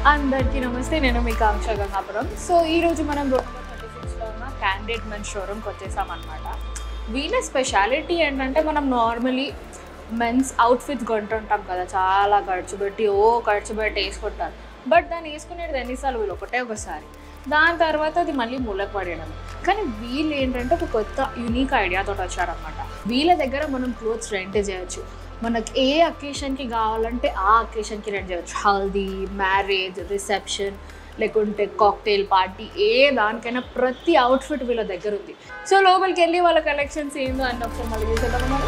అందరికీ నమస్తే నేను మీ కాంక్ష గంగాపురం సో ఈ రోజు మనం రోడ్ నెంబర్ థర్టీ సిక్స్లో ఉన్న క్యాండిడేట్ మెన్ షోరూమ్కి వచ్చేసాం అనమాట వీళ్ళ స్పెషాలిటీ ఏంటంటే మనం నార్మలీ మెన్స్ అవుట్ఫిట్స్ కొంటుంటాం కదా చాలా ఖర్చు పెట్టి ఓ ఖర్చు పెట్టి వేసుకుంటారు బట్ దాన్ని వేసుకునేది ఎన్నిసార్లు వీళ్ళు ఒకటే ఒకసారి దాని తర్వాత అది మళ్ళీ మూలకు పడేయడం కానీ వీళ్ళు ఏంటంటే ఒక కొత్త యూనిక్ ఐడియాతో వచ్చారనమాట వీళ్ళ దగ్గర మనం క్లోత్స్ రెంట్ చేయొచ్చు మనకి ఏ అకేషన్కి కావాలంటే ఆ అకేషన్కి రెంట్ చేయొచ్చు హల్దీ మ్యారేజ్ రిసెప్షన్ లేకుంటే కాక్టైల్ పార్టీ ఏ దానికైనా ప్రతి అవుట్ఫిట్ వీళ్ళ దగ్గర ఉంది సో లోపలికి వెళ్ళి వాళ్ళ కలెక్షన్స్ ఏందో అని ఒకసారి మళ్ళీ చూసేద్దాం మనం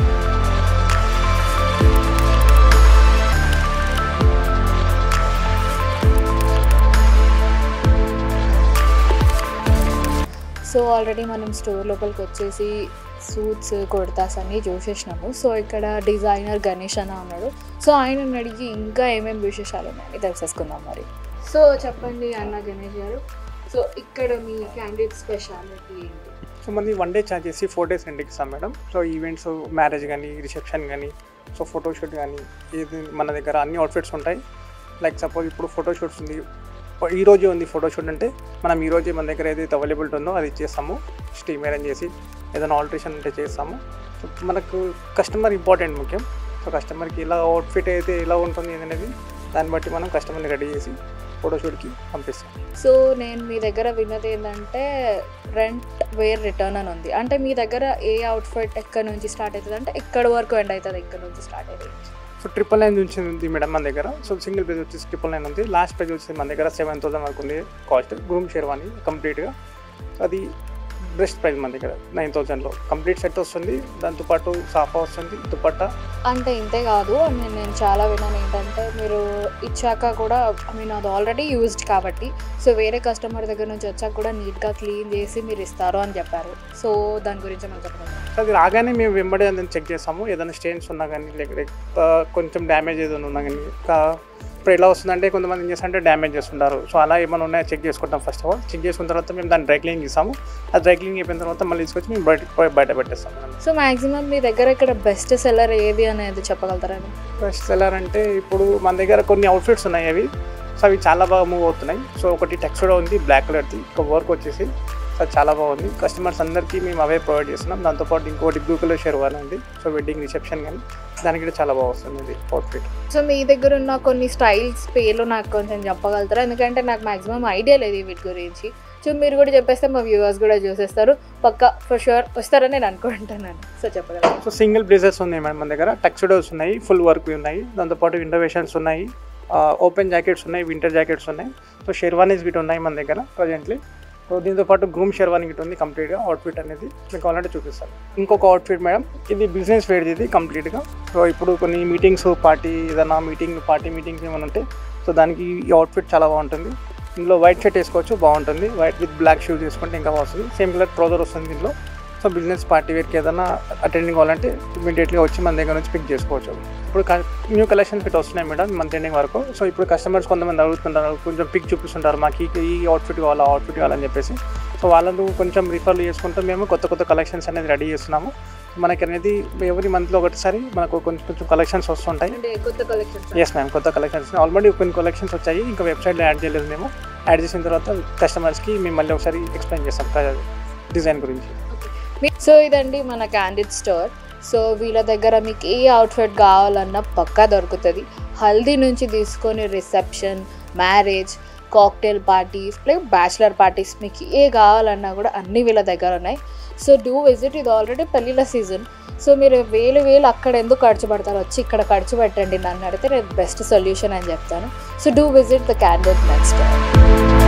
సో ఆల్రెడీ మనం స్టోర్ లోపలికి వచ్చేసి సూట్స్ కుర్తాస్ అన్నీ చూసేసినాము సో ఇక్కడ డిజైనర్ గణేష్ అన్న ఉన్నాడు సో ఆయనని అడిగి ఇంకా ఏమేమి విశేషాలు ఉన్నాయని తెలిసేసుకుందాం మరి సో చెప్పండి అన్న గణేష్ గారు సో ఇక్కడ మీ క్యాండిడేట్ స్పెషాలిటీ ఏంటి సో మనది వన్ డే ఛార్జ్ చేసి ఫోర్ డేస్ రెంట్కి ఇస్తాం మేడం సో ఈవెంట్స్ మ్యారేజ్ కానీ రిసెప్షన్ కానీ సో ఫోటోషూట్ కానీ ఇది మన దగ్గర అన్ని అవుట్ఫిట్స్ ఉంటాయి లైక్ సపోజ్ ఇప్పుడు ఫోటోషూట్స్ ఉంది ఈ రోజే ఉంది ఫోటోషూట్ అంటే మనం ఈ రోజే మన దగ్గర ఏదైతే అవైలబిలిటీ ఉందో అది ఇచ్చేస్తాము స్టీమ్ అరేంజ్ చేసి ఏదైనా ఆల్టరేషన్ ఉంటే చేస్తాము సో మనకు కస్టమర్ ఇంపార్టెంట్ ముఖ్యం సో కస్టమర్కి ఇలా అవుట్ఫిట్ అయితే ఎలా ఉంటుంది అనేది దాన్ని బట్టి మనం కస్టమర్ని రెడీ చేసి ఫోటోషూట్కి పంపిస్తాం సో నేను మీ దగ్గర విన్నది ఏంటంటే రెంట్ వేర్ రిటర్న్ అని ఉంది అంటే మీ దగ్గర ఏ అవుట్ఫిట్ ఎక్కడి నుంచి స్టార్ట్ అవుతుంది అంటే ఎక్కడి వరకు ఎండ్ అవుతుంది ఎక్కడి నుంచి స్టార్ట్ అవుతుంది సో ట్రిపుల్ నైన్ నుంచి ఉంది మేడం మన దగ్గర సో సింగిల్ పేజ్ వచ్చేసి ట్రిపుల్ నైన్ ఉంది లాస్ట్ పేజ్ వచ్చేసి మన దగ్గర సెవెన్ థౌసండ్ వరకు ఉంది కాస్ట్ గ్రూమ్ షేర్వాణి కంప్లీట్గా సో అది బెస్ట్ ప్రైస్ మన దగ్గర నైన్ థౌసండ్లో కంప్లీట్ సెట్ వస్తుంది దాంతోపాటు సాఫా వస్తుంది దుపట్టా అంటే ఇంతే కాదు నేను నేను చాలా విన్నాను ఏంటంటే మీరు ఇచ్చాక కూడా ఐ మీన్ అది ఆల్రెడీ యూజ్డ్ కాబట్టి సో వేరే కస్టమర్ దగ్గర నుంచి వచ్చాక కూడా నీట్గా క్లీన్ చేసి మీరు ఇస్తారు అని చెప్పారు సో దాని గురించి మనం చెప్పడం సో అది రాగానే మేము వెంబడి దాన్ని చెక్ చేస్తాము ఏదైనా స్టెయిన్స్ ఉన్నా కానీ లేక కొంచెం డ్యామేజ్ ఏదైనా ఉన్నా కానీ ఇప్పుడు ఎలా వస్తుందంటే కొంతమంది ఏం చేస్తారంటే డ్యామేజ్ చేస్తుంటారు సో అలా ఏమైనా ఉన్నాయో చెక్ చేసుకుంటాం ఫస్ట్ ఆఫ్ ఆల్ చెక్ చేసుకున్న తర్వాత మేము దాన్ని డ్రై క్లీనింగ్ ఇస్తాము ఆ డ్రై క్లీనింగ్ అయిపోయిన తర్వాత మళ్ళీ తీసుకొచ్చి మేము బయట బయట పెట్టేస్తాం సో మాక్సిమం మీ దగ్గర ఇక్కడ బెస్ట్ సెల్లర్ ఏది అనేది చెప్పగలుగుతారని బెస్ట్ సెల్లర్ అంటే ఇప్పుడు మన దగ్గర కొన్ని అవుట్ఫిట్స్ ఉన్నాయి అవి సో అవి చాలా బాగా మూవ్ అవుతున్నాయి సో ఒకటి టెక్స్టోడా ఉంది బ్లాక్ కలర్ది ఒక వర్క్ వచ్చేసి సో చాలా బాగుంది కస్టమర్స్ అందరికీ మేము అవే ప్రొవైడ్ చేస్తున్నాం దాంతోపాటు ఇంకోటి బ్లూ కలర్ షెర్వాన్ ఉంది సో వెడ్డింగ్ రిసెప్షన్ కానీ దానికి కూడా చాలా బాగా వస్తుంది ఇది అవుట్ఫిట్ సో మీ దగ్గర ఉన్న కొన్ని స్టైల్స్ పేర్లు నాకు కొంచెం చెప్పగలుగుతారా ఎందుకంటే నాకు మాక్సిమం ఐడియా లేదు వీటి గురించి సో మీరు కూడా చెప్పేస్తే మా వ్యూవర్స్ కూడా చూసేస్తారు పక్క ఫర్ షూర్ వస్తారని నేను అనుకుంటున్నాను సో చెప్పగలరా సో సింగిల్ బ్లేజర్స్ ఉన్నాయి మేడం మన దగ్గర టక్సిడోస్ ఉన్నాయి ఫుల్ వర్క్ ఉన్నాయి దాంతోపాటు ఇంటర్వేషన్స్ ఉన్నాయి ఓపెన్ జాకెట్స్ ఉన్నాయి వింటర్ జాకెట్స్ ఉన్నాయి సో షెర్వానీస్ గిట్ ఉన్నాయి మన దగ్గర ప్రజెంట్లీ సో దీంతో పాటు గ్రూమ్ షెర్వానీ గిట్ ఉంది కంప్లీట్గా అవుట్ఫిట్ అనేది మీకు కావాలంటే చూపిస్తాను ఇంకొక అవుట్ఫిట్ మేడం ఇది బిజినెస్ వేర్ ఇది కంప్లీట్గా సో ఇప్పుడు కొన్ని మీటింగ్స్ పార్టీ ఏదైనా మీటింగ్ పార్టీ మీటింగ్స్ ఏమైనా ఉంటే సో దానికి ఈ అవుట్ఫిట్ చాలా బాగుంటుంది ఇందులో వైట్ షర్ట్ వేసుకోవచ్చు బాగుంటుంది వైట్ విత్ బ్లాక్ షూస్ వేసుకుంటే ఇంకా బాగుంటుంది సేమ్ కలర్ ట్రౌజర్ వస్తుంది దీంట్లో సో బిజినెస్ పార్టీ వేర్కి ఏదైనా అటెండింగ్ కావాలంటే ఇమీడియట్గా వచ్చి మన దగ్గర నుంచి పిక్ చేసుకోవచ్చు ఇప్పుడు న్యూ కలెక్షన్స్ ఇట్ వస్తున్నాయి మేడం మంత్ ఎండింగ్ వరకు సో ఇప్పుడు కస్టమర్స్ కొంతమంది అడుగుతుంటారు కొంచెం పిక్ చూపిస్తుంటారు మాకు ఈ- ఈ అవుట్ఫిట్ కావాలా అవుట్ఫిట్ కావాలని చెప్పేసి సో వాళ్ళను కొంచెం రిఫర్లు చేసుకుంటూ మేము కొత్త కొత్త కలెక్షన్స్ అనేది రెడీ చేస్తున్నాము మనకి అనేది ఎవరి మంత్లో ఒకటిసారి మనకు కొంచెం కొంచెం కలెక్షన్స్ వస్తుంటాయి అంటే కొత్త కలెక్షన్ ఎస్ మ్యామ్ కొత్త కలెక్షన్స్ ఆల్రెడీ కొన్ని కలెక్షన్స్ వచ్చాయి ఇంకా వెబ్సైట్లో యాడ్ చేయలేదు మేము యాడ్ చేసిన తర్వాత కస్టమర్స్కి మేము మళ్ళీ ఒకసారి ఎక్స్ప్లెయిన్ చేస్తాం డిజైన్ గురించి సో ఇదండి మన క్యాండిడ్ స్టోర్ సో వీళ్ళ దగ్గర మీకు ఏ అవుట్ఫిట్ కావాలన్నా పక్కా దొరుకుతుంది హల్దీ నుంచి తీసుకొని reception marriage cocktail parties like bachelor parties మీకు ఏ కావాలన్నా కూడా అన్ని వీళ్ళ దగ్గర ఉన్నాయి సో డూ విజిట్ ఇది ఆల్రెడీ పెళ్ళిళ్ళ సీజన్ సో మీరు వేలు వేలు అక్కడ ఎందుకు ఖర్చు పడతారు వచ్చి ఇక్కడ ఖర్చు పెట్టండి నన్ను అడిగితే నేను బెస్ట్ సొల్యూషన్ అని చెప్తాను so do visit the candidate next